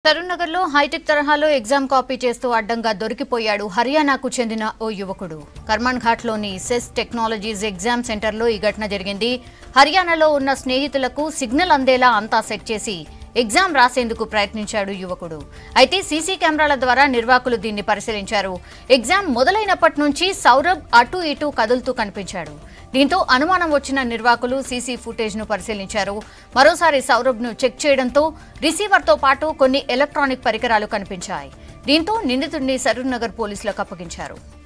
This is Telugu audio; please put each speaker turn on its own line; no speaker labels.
సరూర్నగర్లో హైటెక్ తరహాలో ఎగ్జామ్ కాపీ చేస్తూ అడ్డంగా దొరికిపోయాడు హర్యానాకు చెందిన ఓ యువకుడు కర్మన్ ఘాట్లోని సెస్ టెక్నాలజీస్ ఎగ్జామ్ సెంటర్లో ఈ ఘటన జరిగింది హర్యానాలో ఉన్న స్నేహితులకు సిగ్నల్ అందేలా అంతా సెట్ చేసి ఎగ్జామ్ రాసేందుకు ప్రయత్నించాడు యువకుడు అయితే సీసీ కెమెరాల ద్వారా నిర్వాకులు దీన్ని పరిశీలించారు ఎగ్జామ్ మొదలైనప్పటి నుంచి సౌరభ్ అటు ఇటు కదులుతూ కనిపించాడు దీంతో అనుమానం వచ్చిన నిర్వాకులు సీసీ ఫుటేజ్ ను పరిశీలించారు మరోసారి సౌరభ్ ను చెక్ చేయడంతో రిసీవర్ తో పాటు కొన్ని ఎలక్ట్రానిక్ పరికరాలు కనిపించాయి దీంతో నిందితుడిని సరూర్ నగర్ పోలీసులకు అప్పగించారు